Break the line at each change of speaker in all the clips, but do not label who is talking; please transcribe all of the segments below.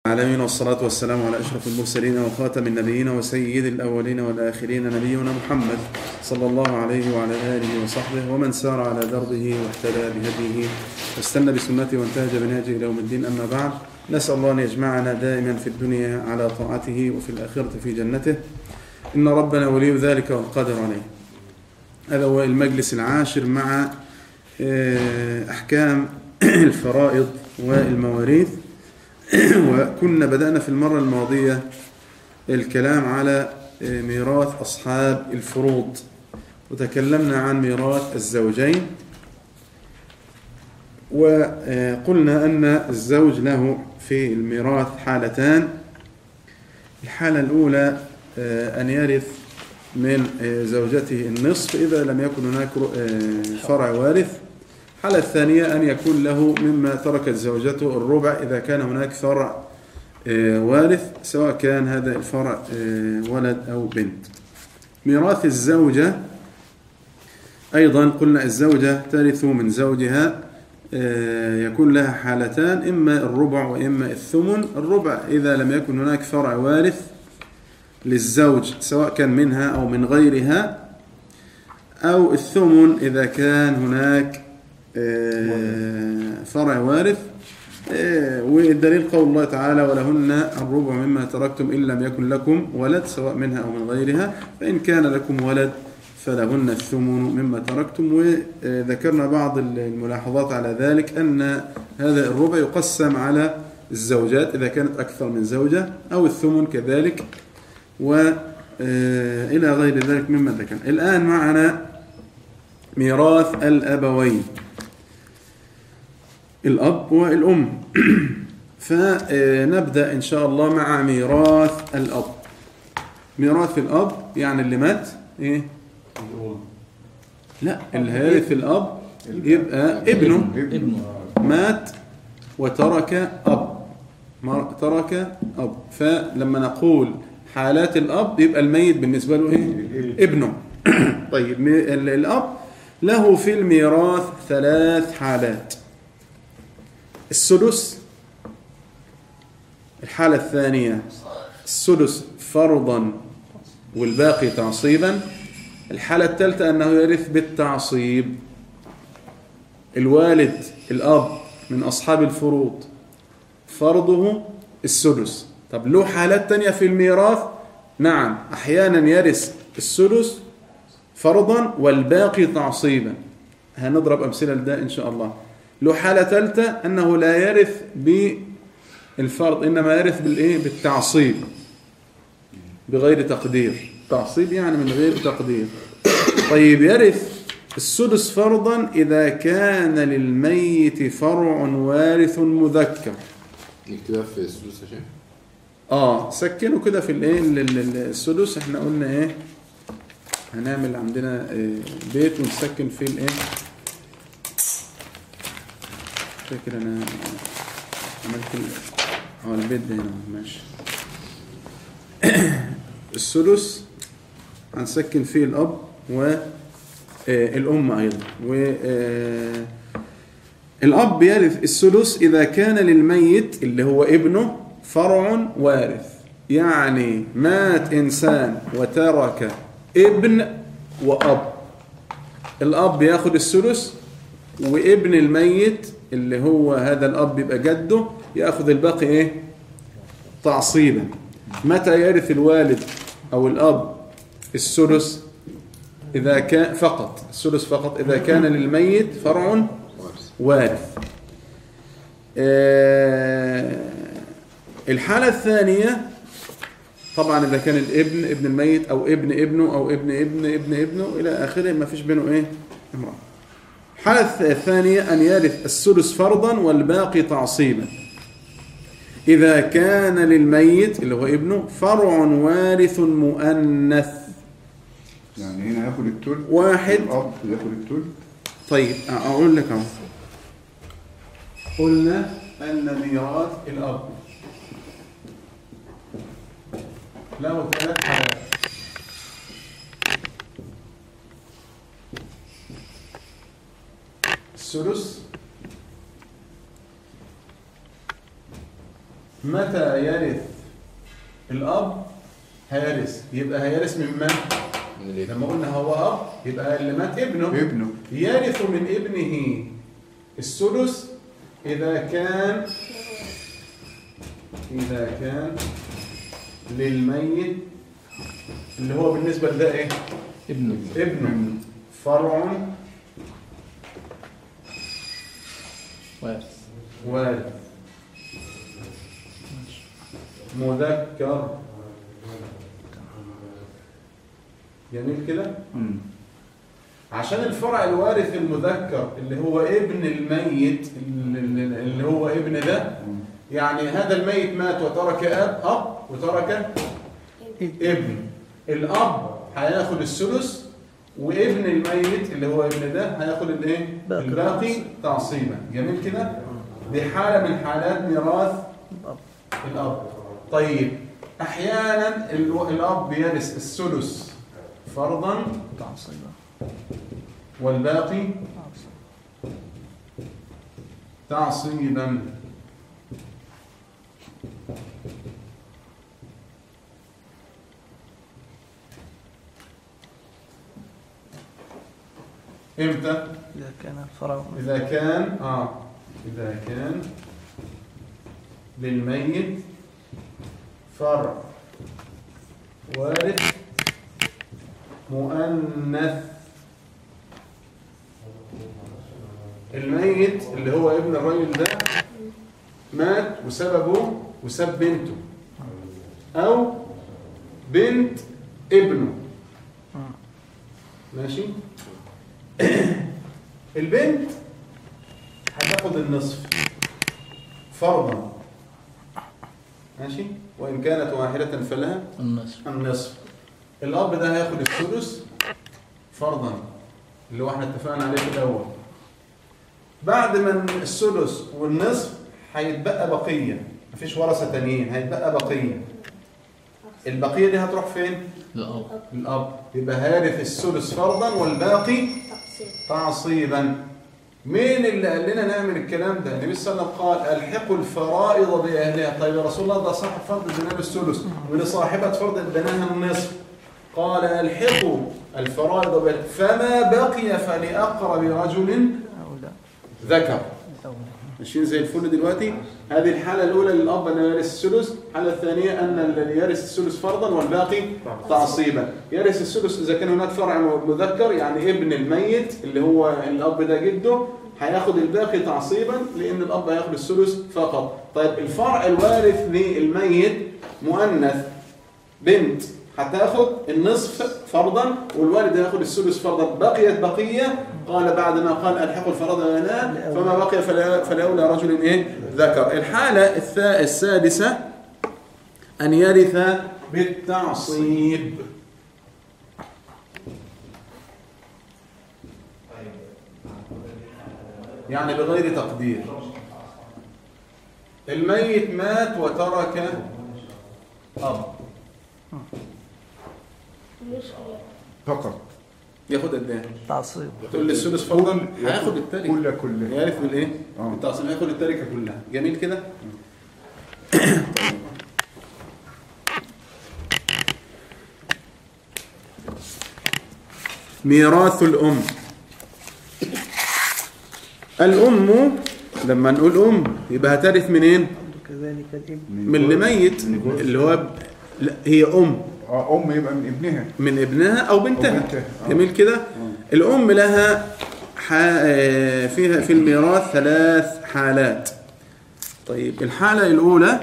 العالمين والصلاة والسلام على أشرف المرسلين وخاتم النبيين وسيد الأولين والآخرين نبينا محمد صلى الله عليه وعلى آله وصحبه ومن سار على دربه واهتدى بهديه واستنى بسنته وانتهج بنهجه إلى يوم الدين أما بعد نسأل الله أن يجمعنا دائما في الدنيا على طاعته وفي الآخرة في جنته إن ربنا ولي ذلك والقادر عليه هذا هو المجلس العاشر مع آه، أحكام الفرائض والمواريث وكنا بدأنا في المرة الماضية الكلام على آه، ميراث أصحاب الفروض وتكلمنا عن ميراث الزوجين وقلنا أن الزوج له في الميراث حالتان الحالة الأولى آه، أن يرث من آه، زوجته النصف إذا لم يكن هناك آه، فرع وارث الحالة الثانية أن يكون له مما تركت زوجته الربع إذا كان هناك فرع آه، وارث سواء كان هذا الفرع آه، ولد أو بنت ميراث الزوجة أيضا قلنا الزوجة ترث من زوجها آه، يكون لها حالتان إما الربع وإما الثمن الربع إذا لم يكن هناك فرع وارث للزوج سواء كان منها أو من غيرها أو الثمن إذا كان هناك آه، فرع وارث آه، والدليل قول الله تعالى ولهن الربع مما تركتم إن لم يكن لكم ولد سواء منها أو من غيرها فإن كان لكم ولد فلهن الثمن مما تركتم وذكرنا بعض الملاحظات على ذلك أن هذا الربع يقسم على الزوجات إذا كانت أكثر من زوجة أو الثمن كذلك وإلى غير ذلك مما ذكر الآن معنا ميراث الأبوين الأب والأم فنبدأ إن شاء الله مع ميراث الأب ميراث الأب يعني اللي مات إيه؟ لا اللي هيرث الأب يبقى ابنه
ابنه
مات وترك أب مر- ترك أب فلما نقول حالات الأب يبقى الميت بالنسبة له إيه؟ ابنه طيب مي- ال- الأب له في الميراث ثلاث حالات السدس الحالة الثانية السدس فرضا والباقي تعصيبا الحالة الثالثة أنه يرث بالتعصيب الوالد الأب من أصحاب الفروض فرضه السدس طب له حالات تانية في الميراث نعم أحيانا يرث السدس فرضا والباقي تعصيبا هنضرب أمثلة لده إن شاء الله له حالة ثالثة أنه لا يرث بالفرض إنما يرث بالإيه بالتعصيب بغير تقدير تعصيب يعني من غير تقدير طيب يرث السدس فرضا إذا كان للميت فرع وارث مذكر
نكتبها في السدس يا شيخ
اه سكنوا كده في الايه ال- ال- ال- السدس احنا قلنا ايه هنعمل عندنا آه، بيت ونسكن فيه الايه فاكر انا عملت ال- اه البيت ده هنا ماشي السدس هنسكن فيه الاب والام ايضا و آه، الأب يرث السدس إذا كان للميت اللي هو ابنه فرع وارث يعني مات إنسان وترك ابن وأب الأب ياخد السدس وابن الميت اللي هو هذا الأب يبقى جده ياخد الباقي إيه تعصيبا متى يرث الوالد أو الأب السدس إذا كان فقط السدس فقط إذا كان للميت فرع
وارث
وارث آه، الحالة الثانية طبعا إذا كان الابن ابن الميت أو ابن ابنه أو ابن ابن ابن ابنه إلى آخره ما فيش بينه إيه امرأة الحالة الث- الثانية أن يرث السدس فرضا والباقي تعصيبا إذا كان للميت اللي هو ابنه فرع وارث مؤنث
يعني هنا ياخد التل
واحد.
الاب ياخد التل
طيب أقول لك أهو قلنا أن ميراث الأب له ثلاث حالات السدس متى يرث الاب هيرث يبقى هيرث من من
من الابن
لما قلنا هو اب يبقى اللي مات ابنه
ابنه
يرث من ابنه السدس إذا كان إذا كان للميت اللي هو بالنسبة لده إيه؟
ابنه
ابنه فرع
وارث
وارث مذكر جميل كده؟
مم.
عشان الفرع الوارث المذكر اللي هو ابن الميت اللي اللي هو ابن ده
مم.
يعني هذا الميت مات وترك اب اب وترك ابن الاب هياخد الثلث وابن الميت اللي هو ابن ده هياخد الايه
باقي
الباقي تعصيبا جميل كده دي حاله من حالات ميراث
الأب.
الاب طيب احيانا ال- الاب يرث الثلث فرضا
تعصيبا
والباقي تعصيبا امتى
إذا كان الفرع
اذا كان اه اذا كان للميت فرع وارث مؤنث الميت اللي هو ابن الرجل ده مات وسببه وساب بنته او بنت ابنه ماشي البنت هتاخد النصف فرضا ماشي وان كانت واحده فلها
النصف
النصف الاب ده هياخد السدس فرضا اللي هو احنا اتفقنا عليه في الاول بعد ما السدس والنصف هيتبقى بقيه مفيش ورثه تانيين هيتبقى بقيه البقيه دي هتروح فين
الأب
الاب يبقى هارث السدس فرضا والباقي تعصيبا مين اللي قال لنا نعمل الكلام ده النبي صلى الله عليه وسلم قال الحقوا الفرائض باهلها طيب يا رسول الله ده صاحب فرض ادينا له الثلث ولصاحبه فرض اديناها النصف قال الحقوا الفرائض بأهلها فما بقي فلاقرب رجل
أو لا
ذكر
أو
ماشيين زي الفل دلوقتي هذه الحالة الأولى للأب أنه يرث الثلث الحالة الثانية أن الذي يرث الثلث فرضا والباقي تعصيبا يرث الثلث إذا كان هناك فرع مذكر يعني ابن الميت اللي هو الأب ده جده هياخد الباقي تعصيبا لأن الأب هياخد الثلث فقط طيب الفرع الوارث للميت مؤنث بنت هتاخد النصف فرضا والوالد هياخد الثلث فرضا بقيت بقيه قال بعد ما قال الحقوا الفرض لنا فما بقي فلا- فلاولى رجل ايه ذكر الحاله الثا- السادسه ان يرث بالتعصيب يعني بغير تقدير الميت مات وترك اب
فقط
ياخد قد ايه؟
تعصيب
تقول لي السدس فرضا هياخد التركه
كل كل
يعرف بالايه؟
اه
بالتعصيب هياخد التركه كلها جميل كده؟ ميراث الأم الأم لما نقول أم يبقى هترث منين؟
كذلك الابن
من اللي ميت اللي هو ب... لا هي أم
اه ام يبقى من ابنها
من ابنها أو بنتها
بنتها، آه.
جميل كده؟ الأم لها ح... آه، فيها في الميراث ثلاث حالات طيب الحالة الأولى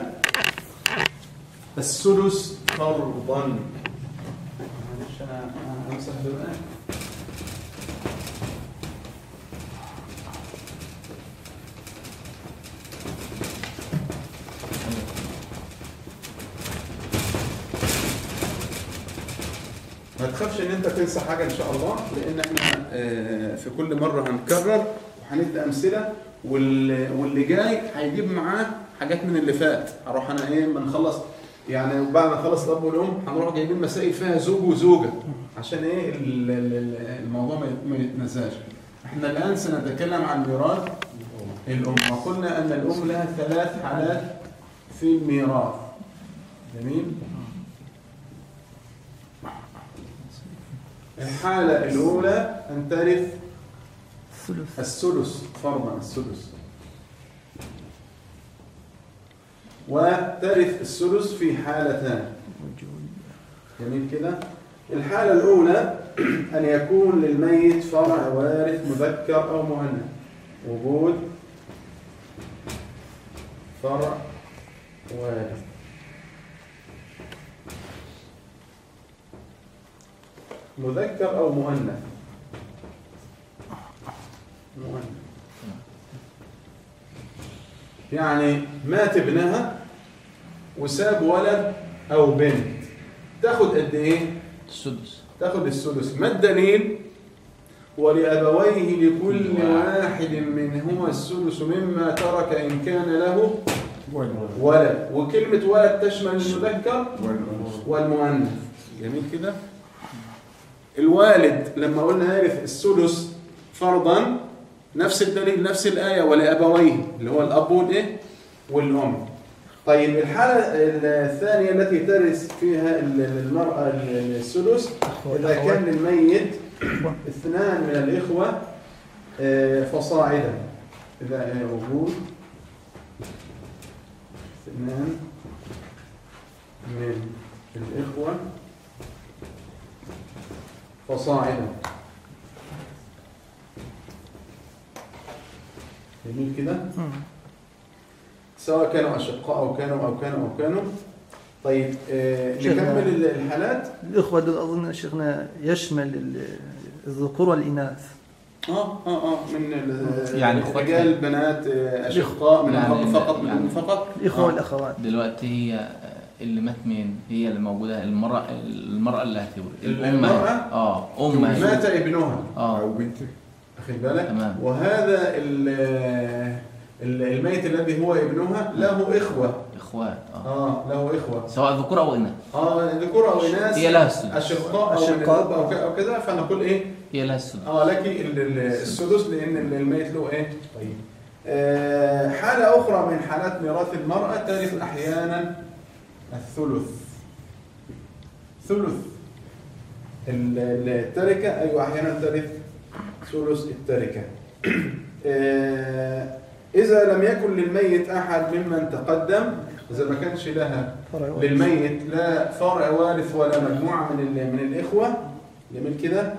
السدس فرضا معلش أنا همسح دول ما تخافش ان انت تنسى حاجه ان شاء الله لان احنا آه، في كل مره هنكرر وهندي امثله واللي, واللي جاي هيجيب معاه حاجات من اللي فات هروح انا ايه ما نخلص يعني بعد ما نخلص الاب والام هنروح جايبين مسائل فيها زوج وزوجه عشان ايه ال- ال- ال- الموضوع ما يت- ما يتنساش احنا الان سنتكلم عن ميراث الام وقلنا ان الام لها ثلاث حالات في الميراث جميل الحالة الأولى أن ترث
الثلث
السدس فرضا السدس وترث السدس في حالتان
وجود
جميل كده الحالة الأولى أن يكون للميت فرع وارث مذكر أو مؤنث وجود فرع وارث مذكر أو مؤنث مؤنث يعني مات ابنها وساب ولد أو بنت تاخد قد إيه؟
السدس
تاخد السدس ما الدليل ولأبويه لكل واحد منهما السدس مما ترك إن كان له ولد وكلمة ولد تشمل المذكر والمؤنث جميل كده الوالد لما قلنا يرث السدس فرضا نفس الدليل نفس الآية ولأبويه اللي هو الأب والإيه والأم طيب الحالة الثانية التي ترث فيها المرأة السدس إذا كان للميت اثنان من الإخوة آه، فصاعدا إذا آه، وجود اثنان من الإخوة فصاعدا جميل كده
مم.
سواء كانوا أشقاء أو كانوا أو كانوا أو كانوا طيب آه،
شيخنا.
نكمل الحالات
الإخوة دول أظن شيخنا يشمل ال- الذكور والإناث
اه اه اه من ال-
يعني إخوات-
رجال بنات آه، اشقاء من
يعني-
الاب فقط من
يعني-
الام فقط
الإخوة
آه.
والأخوات
دلوقتي هي اللي مات مين هي اللي موجودة المرأة المرأة اللي هتورث الأم
المرأة؟
اه أم
مات
هي.
ابنها
اه
أو بنته
واخد بالك
تمام.
وهذا ال- ال- الميت الذي هو ابنها له اخوه
إخوات اه
اه له اخوه
سواء ذكور أو إناث
اه ذكور او اناث
هي لها السدس
اشقاء او من
أشقاء.
الاب او ك- او كذا فنقول ايه
هي لها السدس
اه لك ال- ال- السدس لان ال- الميت له ايه طيب آه حاله اخرى من حالات ميراث المراه ترث احيانا الثلث ثلث ال- ال- التركه ايوه احيانا ترث ثلث التركه آه اذا لم يكن للميت احد ممن تقدم اذا ما كانش لها
فرع واحد.
للميت لا فرع وارث ولا مجموعة من ال- من الإخوة جميل كده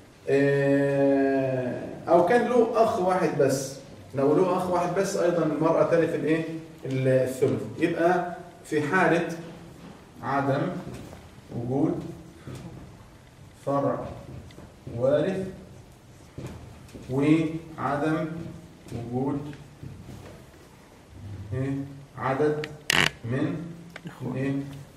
آه، أو كان له أخ واحد بس لو له أخ واحد بس أيضا المرأة ترث الإيه ال- الثلث يبقى في حالة عدم وجود فرع وارث وعدم وجود إيه؟ عدد من ايه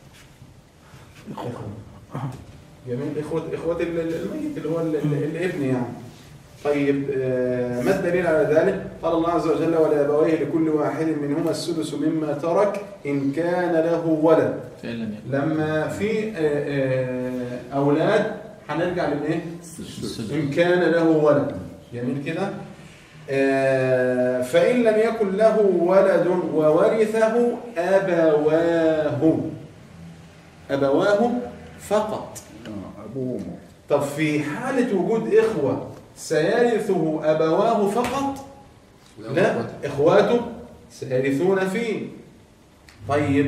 اخوه جميل اخوه اخوه ال- ال- الميت اللي هو ال- ال- الابن يعني طيب آه، ما الدليل على ذلك قال الله عز وجل ولابويه لكل واحد منهما السدس مما ترك ان كان له ولد
فإن لم يكن
لما في آه، آه، اولاد هنرجع للايه
السدس
إن كان له ولد جميل كده آه، فإن لم يكن له ولد وورثه أبواه أبواه فقط
آه، أبوه وأمه
طب في حالة وجود إخوة سيرثه أبواه فقط لا إخواته سيرثون فيه طيب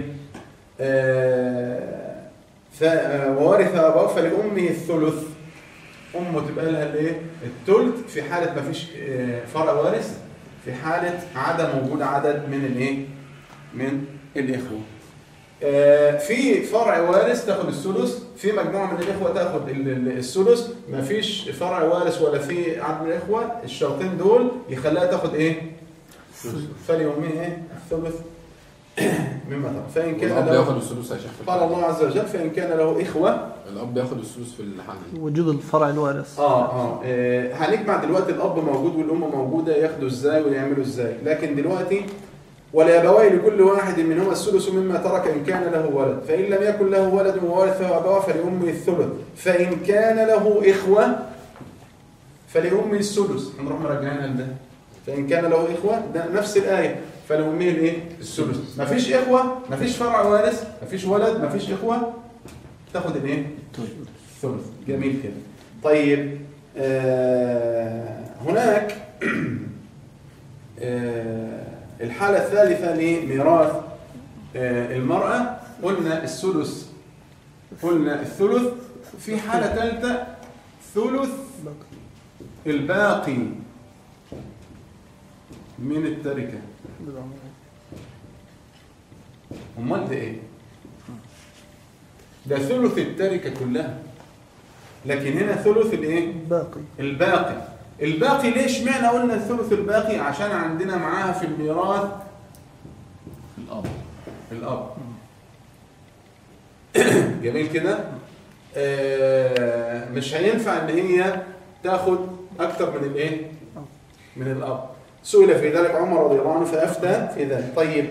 آه، ف- آه، وورث أبواه فلأمه الثلث أمه تبقى لها الإيه؟ الثلث في حالة ما فيش آه، فرع وارث في حالة عدم وجود عدد من الإيه؟ من الإخوة آه، في فرع وارث تاخد السدس في مجموعة من الإخوة تاخد ال- ال- السدس ما فيش فرع وارث ولا في عدد من الإخوة الشرطين دول يخليها تاخد إيه؟ فليومه إيه؟ الثلث مما ترك فإن كان
الاب
له
بياخد السدس يا شيخ في
قال
الحالة.
الله عز وجل فإن كان له إخوة
الاب بياخد السدس في الحالة دي
وجود الفرع الوارث
آه آه آه، هنجمع دلوقتي الأب موجود والأم موجودة ياخدوا إزاي ويعملوا إزاي لكن دلوقتي ولأبويه لكل واحد منهما السدس مما ترك إن كان له ولد فإن لم يكن له ولد وورثه أبواه فلأمه الثلث فإن كان له إخوة فلأمه السدس هنروح مراجعين ده فإن كان له إخوة ده نفس الآية فلأمه الايه الثلث مفيش اخوه مفيش فرع وارث مفيش ولد مفيش اخوه تاخد الايه الثلث جميل كده طيب آه هناك آه الحالة الثالثة لميراث آه المرأة قلنا الثلث قلنا الثلث في حالة ثالثة ثلث الباقي من التركة امال ده ايه ده ثلث التركة كلها لكن هنا ثلث الايه
باقي
الباقي الباقي ليش معنى قلنا الثلث الباقي عشان عندنا معاها في الميراث
الأب
الاب جميل كده آه مش هينفع ان هي تاخد اكتر من الايه من الاب سئل في ذلك عمر رضي الله عنه فافتى في ذلك طيب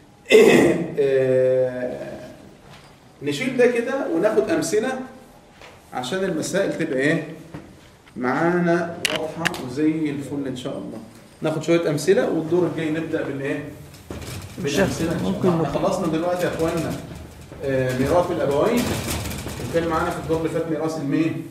آه نشيل ده كده وناخد امثله عشان المسائل تبقى ايه معانا واضحه وزي الفل ان شاء الله ناخد شويه امثله والدور الجاي نبدا بالايه
مش
بالأمثلة إن شاء
ممكن
الله.
نقول-
احنا خلصنا دلوقتي يا اخوانا آه، ميراث الابوين وكان معانا في الدور اللي فات ميراث المين؟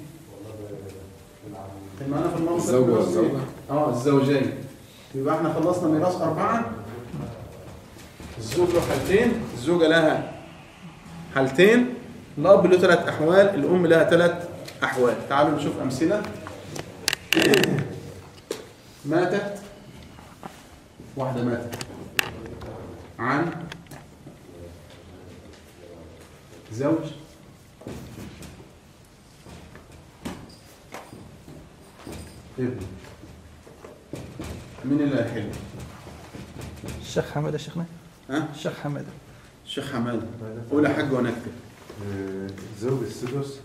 كان معانا في المره اللي فاتت
الزوج
ميراث
والزوجة.
إيه؟ اه الزوجين يبقى احنا خلصنا ميراث اربعه الزوج له حالتين الزوجه لها حالتين الاب له ثلاث احوال الام لها ثلاث احوال تعالوا نشوف امثله ماتت واحده ماتت عن زوج ابن مين اللي هيحل؟
الشيخ حماده شيخنا
ها؟
الشيخ حماده
الشيخ حماد قول يا حاج وانا اكتب
زوج السدس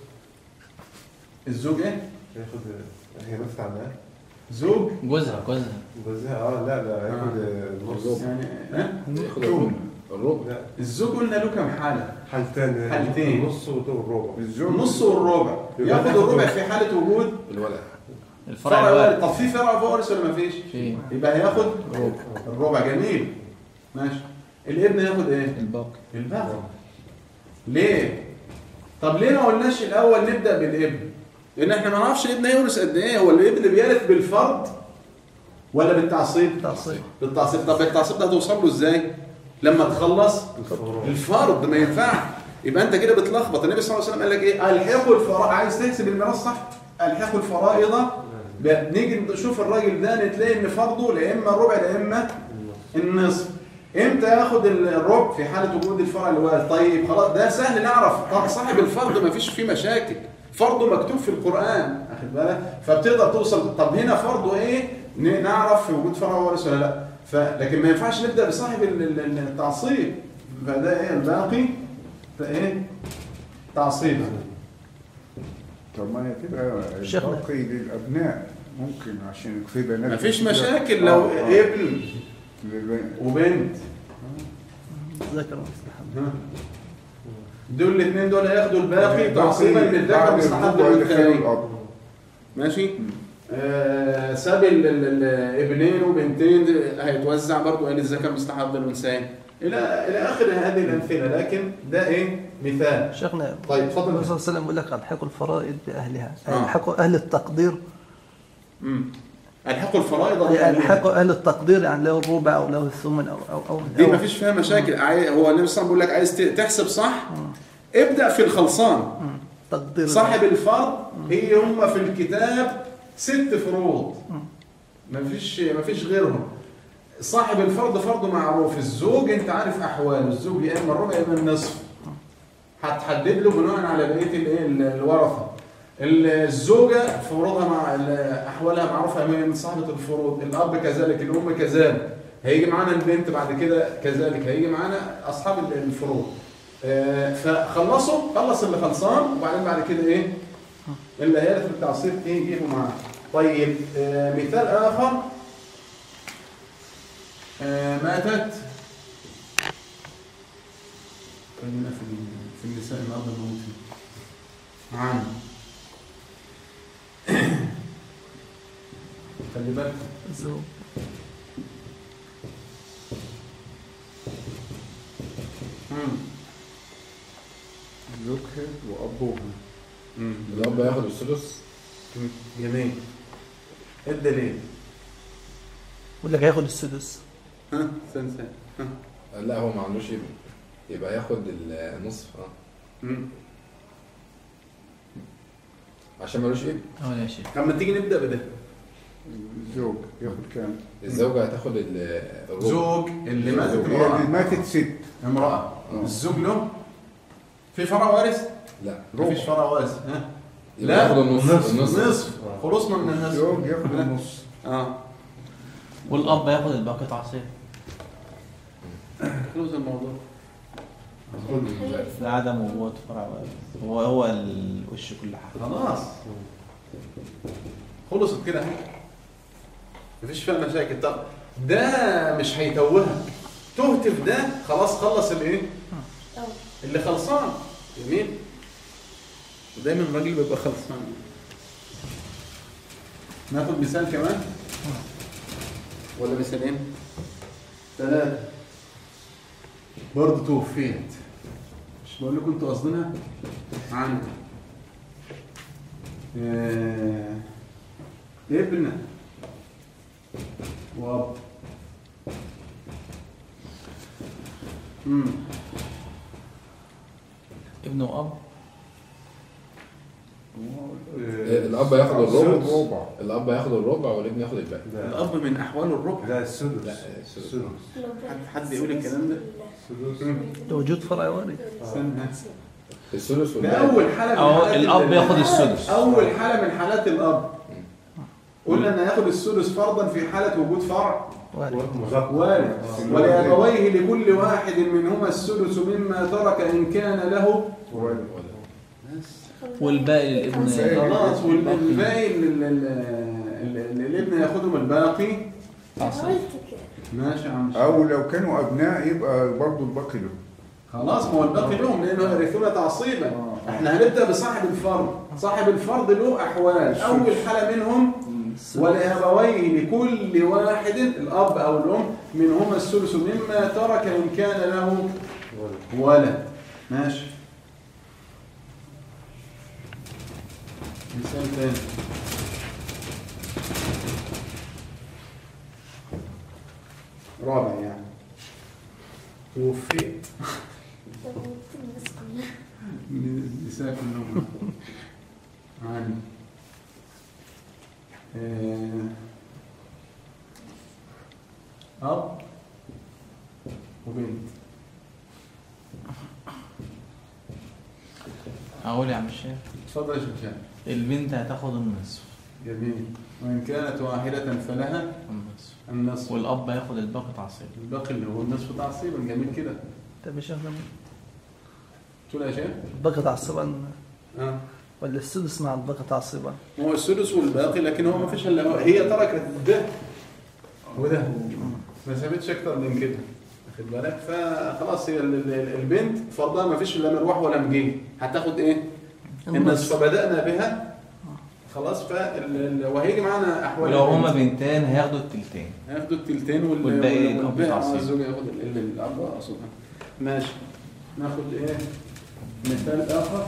الزوج ايه؟
ياخد هي ماتت عنها
زوج
جوزها جوزها
جوزها اه لا لا هياخد النص
يعني ها؟
ياخد الربع الربع
لا
الزوج قلنا له كم حالة؟
حالتين
حالتين.
نص والربع
الزوج
النص والربع ياخد الربع في حالة وجود
الولد
الفرع
فرع
الوارد
وارث طب في فرع وارث ولا ما فيش؟
في
يبقى هياخد الربع جميل ماشي الابن ياخد ايه؟
الباقي
الباقي ليه؟ طب ليه ما قلناش الاول نبدا بالابن؟ لان احنا ما نعرفش الابن هيورث قد ايه هو الابن بيرث بالفرض ولا بالتعصيب؟
تعصيب
بالتعصيب طب التعصيب ده هتوصل له ازاي؟ لما تخلص الفرض ما ينفعش يبقى انت كده بتلخبط النبي صلى الله عليه وسلم قال لك ايه؟ الحقوا الفرائض عايز تحسب الميراث صح؟ الحقوا الفرائض ب- نيجي نشوف الراجل ده نتلاقي ان فرضه لا اما الربع لا اما النصف امتى ياخد الربع في حاله وجود الفرع الوارث طيب خلاص ده سهل نعرف طب صاحب الفرض ما فيش فيه مشاكل فرضه مكتوب في القران اخد بالك فبتقدر توصل طب هنا فرضه ايه ن- نعرف في وجود فرع وارث ولا لا ف لكن ما ينفعش نبدا بصاحب ال- ال- التعصيب فده ايه الباقي فايه تعصيب
طب ما هي تبقى
شيخنا.
الباقي للابناء ممكن عشان في بنات
ما فيش
كتير.
مشاكل لو
آه، آه.
ابن
للبنات.
وبنت
ذكر مستحب
ها. دول الاثنين دول هياخدوا الباقي تعصيبا
الباقي
للذكر
بعد
مستحب
الربع اللي خير
للثاني
الاب
ماشي آه ساب ال- ال- الابنين وبنتين هيتوزع برضه ان الذكر مستحب للانثيين الى الى اخر هذه الامثله لكن ده ايه مثال
شيخنا
طيب اتفضل.
النبي صلى الله عليه وسلم يقول لك الحقوا الفرائض باهلها
آه.
الحقوا اهل التقدير
امم الحقوا الفرائض
الحقوا اهل التقدير يعني له الربع او له الثمن او او او
دي
أو-
ما فيش فيها مشاكل عاي- هو النبي صلى الله عليه وسلم بيقول لك عايز ت- تحسب صح ابدا في الخلصان
مم. تقدير
صاحب الفرض هي هم في الكتاب ست فروض مفيش مفيش غيرهم صاحب الفرض فرضه معروف الزوج انت عارف احواله الزوج يا اما الربع يا اما النصف هتحدد له بناء على بقيه الايه ال- الورثه الزوجه فروضها مع ال- احوالها معروفه من صاحبه الفروض الاب كذلك الام كذلك هيجي معانا البنت بعد كده كذلك هيجي معانا اصحاب ال- الفروض آه، فخلصوا خلص اللي خلصان وبعدين بعد كده ايه اللي هيرث بالتعصيب ايه يجيبوا معاه طيب آه، مثال اخر آه، ماتت خلينا في ال- في النساء الاب الموتي عن خلي بالك
الزوج
زوجها وأبوها
مم.
الأب هياخد السدس
جميل ايه الدليل؟
يقول لك هياخد السدس
ها سنسان ها
لا هو ما عندوش ابن يبقى ياخد النصف اه
مم.
عشان ملوش ابن
اه يا شيخ
طب ما تيجي نبدا بده
الزوج ياخد كام؟
الزوجة هتاخد ال- الربع
زوج اللي ماتت
زوج.
هي اللي
امراه
ماتت ست
امراه
آه.
الزوج له في فرع وارث؟
لا
مفيش فرع وارث ها
يبقى
لا،
ياخد النص
نصف
النص
نصف خلصنا من النصف
الزوج ياخد النص
اه
والاب ياخد الباقي تعصيب
خلص الموضوع
لعدم وجود فرع وارث. هو هو الوش كل حاجه
خلاص خلصت كده مفيش فيها مشاكل طب ده مش هيتوهك تهت في ده خلاص خلص الايه اللي خلصان جميل ودايما الراجل بيبقى خلصان ناخد مثال كمان ولا مثالين ثلاثة برضه توفيت مش بقول لكم انتوا قصدنا عندي آه، ابن واب امم
ابن واب
الأب هياخد الربع
الربع
الأب هياخد الربع والابن ياخد الباقي
ده
الاب من احوال الربع
ده السدس
لا، السدس.
السدس
حد- حد يقول الكلام ده؟
السدس
لوجود فرع وارث
استنى
الثلث
ده
والباقي
اول حاله من
أو
حالات
الأب
ال-
ياخد السدس.
اول حاله من حالات الاب قلنا ان ياخد السدس فرضا في حاله وجود فرع
وارث
مذكر
وارث
آه.
ولابويه لكل واحد منهما السدس مما ترك ان كان له
ولد
والباقي للابن
خلاص والباقي ال- ال- ال- ال- الابن ياخدهم الباقي
تعصيب
ماشي يا عم
أو لو كانوا أبناء يبقى برضه الباقي له
خلاص ما هو الباقي لهم لانه يرثون تعصيبا
آه.
احنا هنبدا بصاحب الفرد صاحب الفرد له احوال اول حاله منهم ولابويه لكل واحد الاب او الام منهما الثلث مما ترك ان كان له ولد ماشي مثال تاني رابع يعني توفيت النساء كلهم عن آه، أب وبنت
اقول يا عم الشيخ
اتفضل يا شيخ
البنت هتاخد النصف
جميل وإن كانت واحدة فلها
النصف
النصف
والاب هياخد الباقي تعصيب
الباقي اللي هو النصف تعصيبا جميل كده
طب يا شيخ
تقول يا شيخ؟
الباقي تعصبا
اه
ولا السدس مع الباقي تعصبا
هو السدس والباقي لكن هو ما فيش الا هو هي تركت ده وده ما سابتش اكتر من كده واخد بالك فخلاص هي ال- ال- البنت فرضها ما فيش الا مروح ولا مجيه هتاخد ايه؟ النصف فبدانا بها خلاص فال... وهيجي معانا احوال
ولو
البنت.
هما بنتين هياخدوا التلتين
هياخدوا التلتين وال...
والباقي
وال-
الأب
والباقي
تعصيب.
آه، الزوج ياخد ال- ال- الاب اقصد ماشي ناخد ايه مثال اخر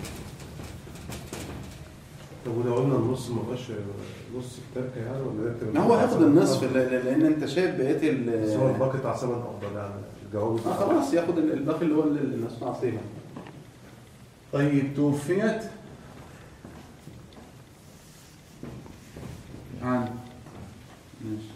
طب وده قلنا النص ما بقاش نص التركه يعني ولا ده
ما هو هياخد النصف ل- ل- لان انت شايف بقيه ال
بس هو الباقي تعصبا افضل يعني الجواب
آه خلاص ياخد ال- الباقي اللي هو ال- النصف تعصيبا طيب توفيت عن ماشي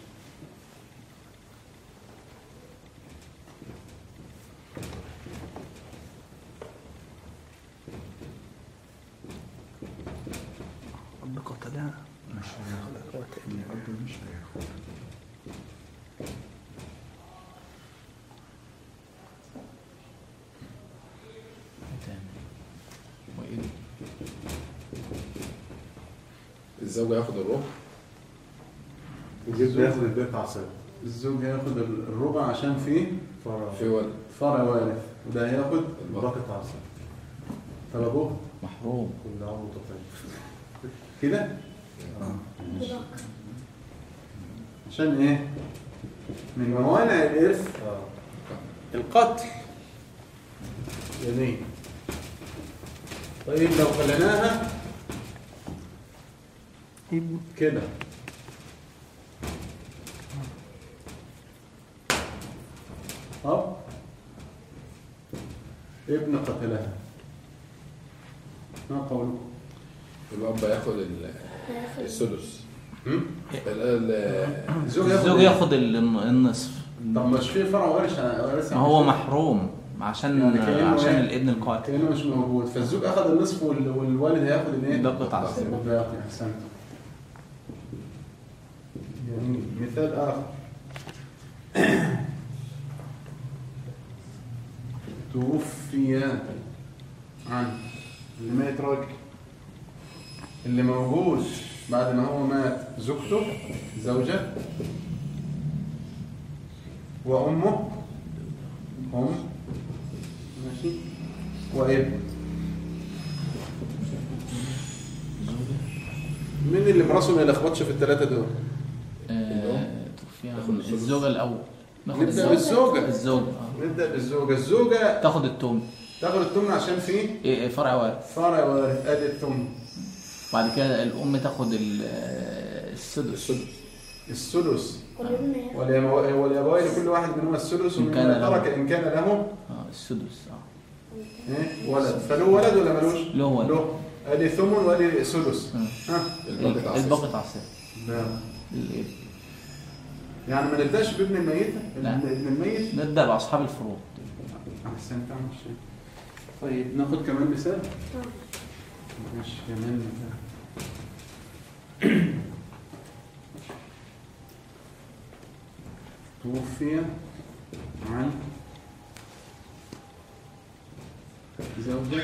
رب قتلها
مش هياخد الأب مش هياخد
وإيه؟
الزوج هياخد الربع
الجد ياخد البيت تعصب
الزوج هياخد ال- الربع عشان فيه
فرع
في ولد
فرع وارث وده هياخد
الباقي تعصب
طب ابوه
محروم
كل عام وانت طيب
كده عشان ايه من موانع الارث
اه
القتل جميل طيب لو خليناها
ابن
كده أب ابن قتلها ما قولكم
الأب ياخد ال- السدس
هم؟
ال- ال-
الزوج ياخد
الزوج
إيه؟
ياخد ال- النصف
طب مش في فرع وارث وارث
ما هو محروم عشان
يعني كأنه
عشان
إيه؟
الابن القاتل
كأنه مش موجود فالزوج أخذ النصف وال- والوالد هياخد الايه؟
الباقي بتاع السبب.
الباقي أحسنت جميل مثال آخر توفي عن اللي مات راجل اللي موجود بعد ما هو مات زوجته زوجة وأمه أم ماشي وابن مين اللي براسه ما يلخبطش في الثلاثة دول؟
آه، توفي
ياخد
عن
السدس.
الزوجة الأول ناخد
نبدأ
الزوجة
بالزوجة
الزوجة آه.
نبدأ بالزوجة الزوجة
تاخد التوم
تاخد التمن عشان في
إيه، إيه، فرع وارث
فرع وارث ادي التمن
بعد كده الأم تاخد ال- آه، السدس
السدس
كلنا يا
واليابو- واليابوين لكل واحد منهما السدس
إن
ومن
كان له.
ترك ان كان له
اه السدس اه
إيه؟ ولد فله ولد ولا ملوش؟
له ولد.
له ادي ثمن وادي سدس
آه.
ها
الباقي تعصيب.
الباقي تعصيب
لا
الابن
يعني ما نبداش بابن الميت
لا.
ابن ابن الميت
نبدأ بأصحاب الفروض
احسنت عم الشيخ طيب ناخد كمان مثال ماشي كمان مثال توفي عن زوجة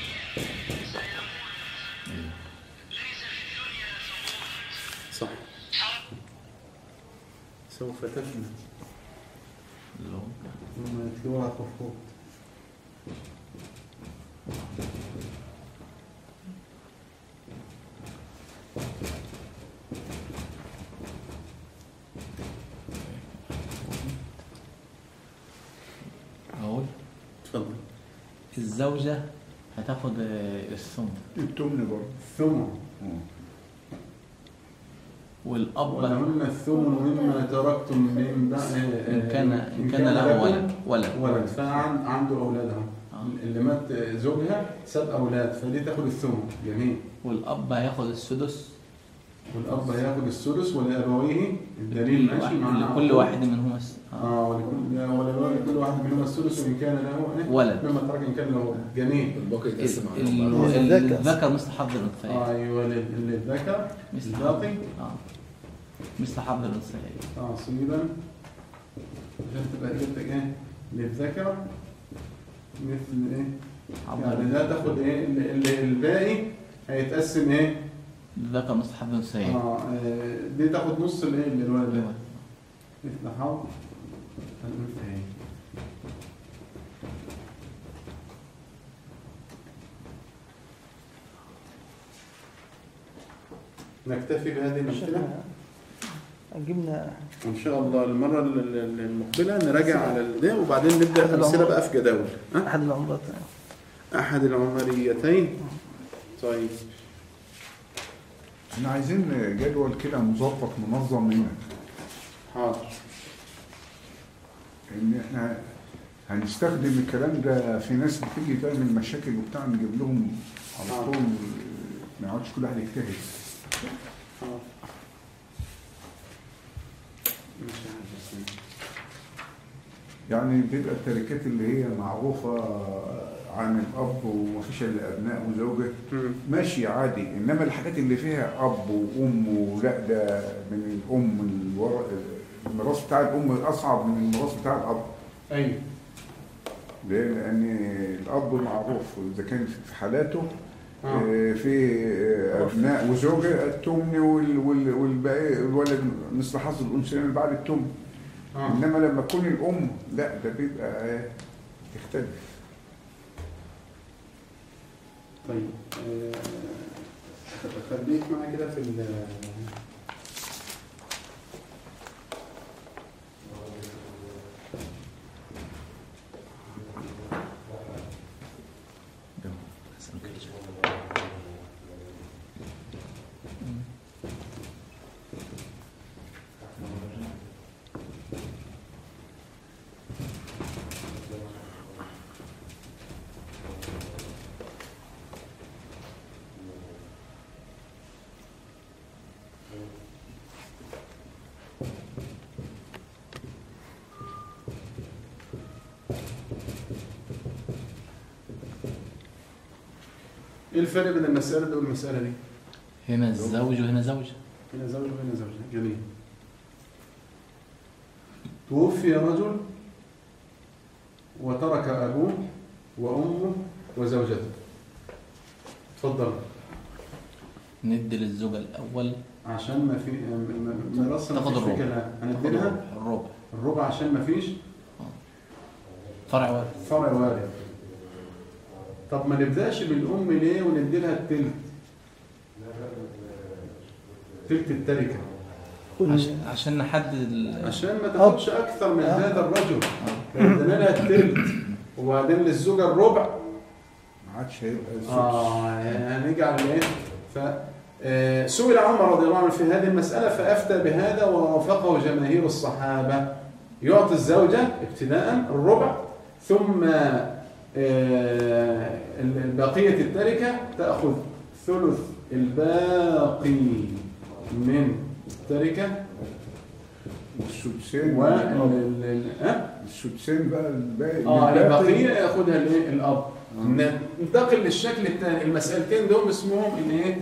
صح سوف تفنى وما يتلوها خفوت
أقول
تفضل
الزوجة هتاخد آه، الثمن
التمن برضه
ثمن
والأب
ولهن الثمن مما تركتم من بعد
إن كان إن كان له ولد ولد
ولد فعنده اولادها
آه.
اللي مات زوجها ساب اولاد فدي تاخد الثمن جميل
والأب هياخد السدس
والاب هياخد السدس ولابويه الدليل
كل
ماشي
واحد
مع
لكل واحد منهما الس- آه.
اه ولكل ولكل واحد منهما السدس وان كان له إيه؟
ولد.
مما ترك ان كان له ولد. جميل
الباقي يتقسم على
ال-
أربعة.
ال-
الذكر.
الذكر مثل حظ الأنثيين
ايوه لل- للذكر
مثل
الباقي
اه مثل حظ الأنثيين
تعصيبا عشان تبقى اجابتك ايه للذكر مثل ايه
حظ
يعني ده تاخد ايه ال- ال- الباقي هيتقسم ايه
الذكر مثل حظ الأنثيين
اه آه، دي تاخد نص الايه للولد ده مثل حظ الانثيين نكتفي بهذه الأمثلة
شيخنا جبنا
وإن شاء الله المرة ال- ال- المقبلة نراجع على ال- ده وبعدين نبدأ الأمثلة بقى في جداول ها؟
أحد العمرات
أحد العمريتين طيب
احنا عايزين جدول كده مظبط منظم منك
حاضر
ان احنا هنستخدم الكلام ده في ناس بتيجي تعمل مشاكل وبتاع نجيب لهم على
آه.
طول ما يقعدش كل واحد يجتهد
حاضر مش عارف بس.
يعني بتبقى التركات اللي هي معروفة عن الأب ومفيش إلا أبناء وزوجة
مم.
ماشي عادي إنما الحاجات اللي فيها أب وأم ولا ده من الأم الور- الميراث بتاع الأم أصعب من الميراث بتاع الأب
أيوه
ليه؟ لأن الأب معروف إذا كان في حالاته
آه.
آه، في آه، أبناء وزوجة التمن وال- وال- والباقي الولد مثل حظ الأنثيين اللي بعد التمن
آه.
إنما لما تكون الأم لا ده بيبقى آه، يختلف
طيب آه، خليك معايا كده في ال ايه الفرق بين المسألة دي والمسألة دي؟
هنا الزوج وهنا زوجة
هنا زوج وهنا زوجة جميل توفي رجل وترك أبوه وأمه وزوجته تفضل
ندي للزوجة الأول
عشان ما في م- م- ميراث ما
تاخد
فيش فيه
الربع.
كلام هنديلها
الربع
الربع عشان ما فيش
فرع وارث
فرع وارث طب ما نبداش بالام ليه وندي لها التلت تلت التركه
عشان, عشان نحدد ال-
عشان ما تاخدش اكثر من هذا الرجل ادينا لها التلت وبعدين للزوجه الربع
ما عادش هيبقى السدس
اه يعني هنجعل ايه ف آه، سئل عمر رضي الله عنه في هذه المسألة فأفتى بهذا ووافقه جماهير الصحابة يعطي الزوجة ابتداء الربع ثم آه، بقية التركة تأخذ ثلث الباقي من التركة
والسدسين
وال
الأب.
ال- ال- آه؟
السدسين بقى الباقي
اه
الباقي
البقية ياخدها الايه الاب ننتقل للشكل الثاني المسألتين دول اسمهم الايه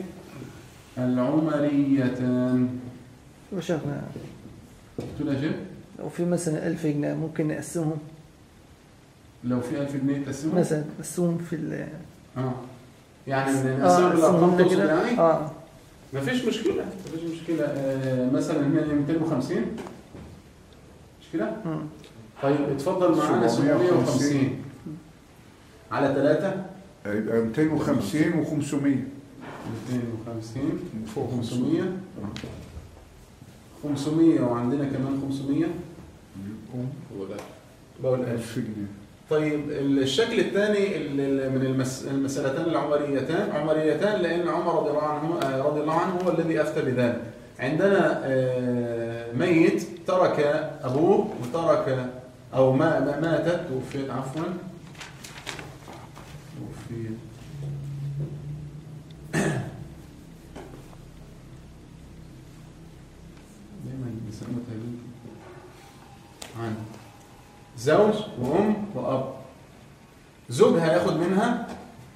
العمريتان
وشيخنا
قلت له يا شيخ
لو في مثلا 1000 جنيه ممكن نقسمهم
لو في 1000 جنيه تقسمهم
مثلا نقسمهم في ال
اه يعني من
اه
نقسم الارقام
نقسمهم
تقصد
كده
يعني
اه
ما فيش مشكلة ما فيش مشكلة آه مثلا هنا 250 مش كده؟
مم.
طيب اتفضل معانا
750.
750 على 3
هيبقى 250 و500
250
فوق
500 500 وعندنا كمان 500
هو ده
بقول 1000
1000 جنيه
طيب الشكل الثاني ال- ال- من المس... المسألتان العمريتان عمريتان لأن عمر رضي الله عنه آه، رضي الله عنه هو الذي أفتى بذلك عندنا آه، ميت ترك أبوه وترك أو ما ما- ماتت توفيت عفوا توفيت دايما بيسموها تهديد عن زوج وأم وأب زوجها ياخد منها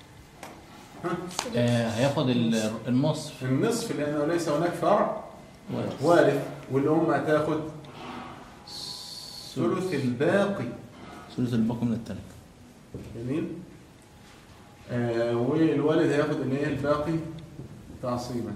آه هياخد ال- النصف
النصف لأنه ليس هناك فرع
وارث.
وارث والأم هتاخد ثلث الباقي
ثلث الباقي من التركة
جميل آه والوالد هياخد الايه الباقي تعصيبا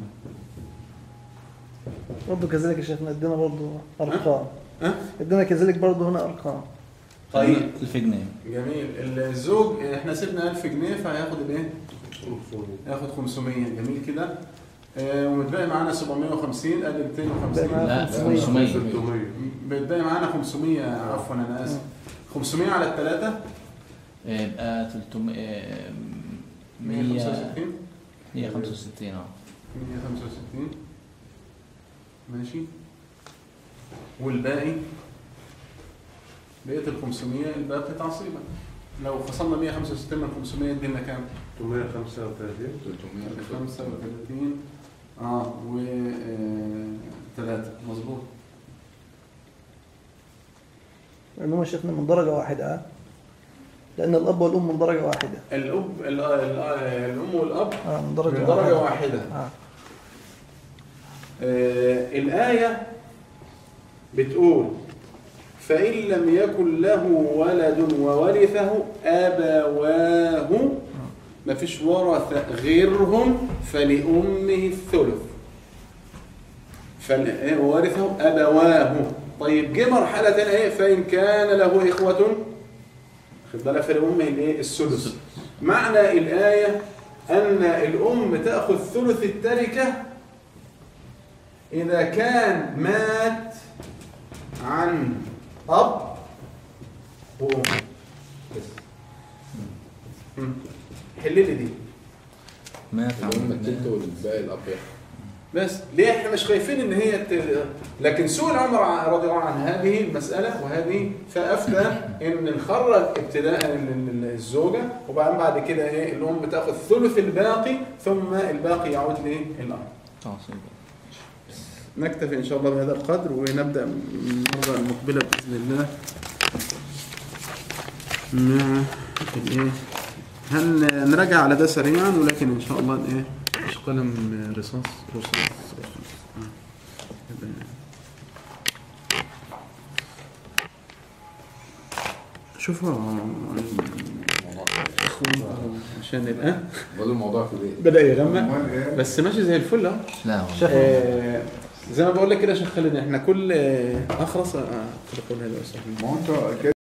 برضه كذلك يا شيخنا ادينا برضه ارقام
ها؟
ادينا كذلك برضه هنا ارقام
طيب
1000 جنيه
جميل الزوج احنا سيبنا 1000 جنيه فهياخد الايه هياخد 500 جميل كده آه ومتبقي معانا 750 ادي
بقى
250
معانا
لا
500.
500
600
بتبقي معانا 500 عفوا انا اسف 500 على الثلاثة
يبقى 300 آه، 100
165
165 اه
165 ماشي والباقي بقية ال 500 الباقي تعصيبا لو خصمنا 165 من 500 يدينا كام؟
335
35 اه و 3 مظبوط
لان هم شيخنا من درجه واحده اه لان الاب والام من درجه واحده
الأب ال- ال- الأم والأب
اه من درجه
من درجة
واحده
واحدة
اه
آه، الآية بتقول فإن لم يكن له ولد وورثه أبواه ما فيش ورث غيرهم فلأمه الثلث فال- وورثه أبواه طيب جه مرحلة تانية ايه فإن كان له إخوة خد بالك فلأمه الايه السدس معنى الآية أن الأم تأخذ ثلث التركة إذا كان مات عن أب وأم بس مم. حل لي دي
ما
اللي هم التلت
تعمل
والباقي الاب ياخد.
بس ليه احنا مش خايفين ان هي ت... لكن سوء الامر ع- رضي الله عن هذه المساله وهذه فافتى ان نخرج ابتداء ال- ال- الزوجه وبعدين بعد كده ايه الام تاخذ ثلث الباقي ثم الباقي يعود للاب
تعصيب
نكتفي ان شاء الله بهذا القدر ونبدا المره المقبله باذن الله مع الايه هن نراجع على ده سريعا ولكن ان شاء الله ايه مش قلم رصاص رصاص آه. شوفوا عشان الان
برضه الموضوع في ايه؟
بدا يغمق
امال ايه
بس ماشي زي الفل اهو
لا والله
شيخ
آه، زي ما بقول لك كده يا شيخ خالد احنا كل آه، اخرس آه، كنت بقول هذا يا أستاذ.
ما هو انت